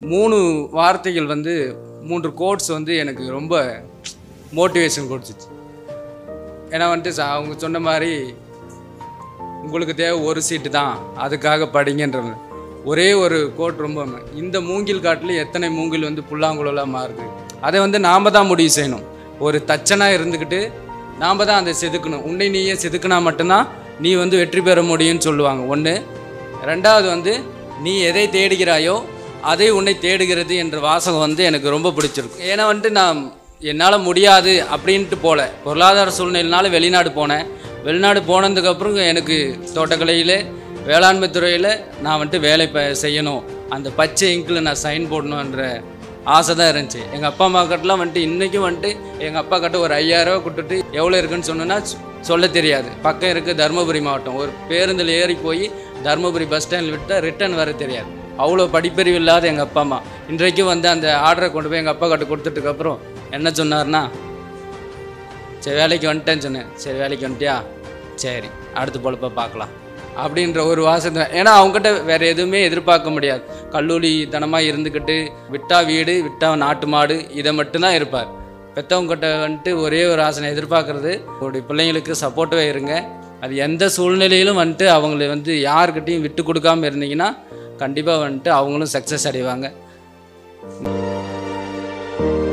மூணு வார்த்தைகள் வந்து மூன்று கோட்ஸ் வந்து எனக்கு ரொம்ப மோட்டிவேஷன் கொடுத்துச்சு ஏன்னா வந்துட்டு ச- அவங்க சொன்ன மாதிரி உங்களுக்கு தேவை ஒரு சீட்டு தான் அதுக்காக படிங்கன்ற மாதிரி. ஒரே ஒரு கோட் ரொம்ப ம- இந்த மூங்கில் காட்டில் எத்தனை மூங்கில் வந்து புல்லாங்குழலாக மாறுது அதை வந்து நாம் தான் முடிவு செய்யணும் ஒரு தச்சனாக இருந்துக்கிட்டு நாம் தான் அதை செதுக்கணும் உன்னை நீயே செதுக்குனா மட்டும்தான் நீ வந்து வெற்றி பெற முடியும்னு சொல்லுவாங்க ஒன்று ரெண்டாவது வந்து நீ எதை தேடுகிறாயோ அதை உன்னை தேடுகிறது என்ற வாசகம் வந்து எனக்கு ரொம்ப பிடிச்சிருக்கு ஏன்னா வந்துட்டு நான் என்னால் முடியாது அப்படின்ட்டு போல பொருளாதார சூழ்நிலைனால வெளிநாடு போனேன் வெளிநாடு போனதுக்கப்புறம் எனக்கு தோட்டக்கலையில் வேளாண்மை துறையில் நான் வந்துட்டு வேலை ப செய்யணும் அந்த பச்சை இங்கில் நான் சைன் போடணுன்ற ஆசை தான் இருந்துச்சு எங்கள் அப்பா அம்மா கிட்டலாம் வந்துட்டு இன்றைக்கும் வந்துட்டு எங்கள் அப்பா கிட்ட ஒரு ஐயாயிரரூவா கொடுத்துட்டு எவ்வளோ இருக்குன்னு சொன்னேன்னா சொ- சொல்ல தெரியாது பக்கம் இருக்குது தருமபுரி மாவட்டம் ஒரு பேருந்தில் ஏறி போய் தருமபுரி பஸ் ஸ்டாண்டில் விட்டால் ரிட்டர்ன் வர தெரியாது அவ்வளோ படிப்பறிவு இல்லாத எங்கள் அப்பா அம்மா இன்றைக்கும் வந்து அந்த ஆர்டரை கொண்டு போய் எங்கள் அப்பா கிட்ட கொடுத்துட்டுக்கப்புறம் என்ன சொன்னார்னா சரி வேலைக்கு வந்துட்டேன்னு சொன்னேன் சரி வேலைக்கு வந்துட்டியா சரி அடுத்த பொழப்ப பார்க்கலாம் அப்படின்ற ஒரு வாசத்தை ஏன்னா அவங்ககிட்ட வேற எதுவுமே எதிர்பார்க்க முடியாது கல்லூரி தனமாக இருந்துக்கிட்டு விட்டா வீடு விட்டா நாட்டு மாடு இதை மட்டும்தான் இருப்பார் பெற்றவங்ககிட்ட வந்துட்டு ஒரே ஒரு ஆசனை எதிர்பார்க்கறது உங்களுடைய பிள்ளைங்களுக்கு சப்போர்ட்டாக இருங்க அது எந்த சூழ்நிலையிலும் வந்துட்டு அவங்கள வந்து யாருக்கிட்டையும் விட்டு கொடுக்காம இருந்தீங்கன்னா கண்டிப்பாக வந்துட்டு அவங்களும் சக்ஸஸ் அடைவாங்க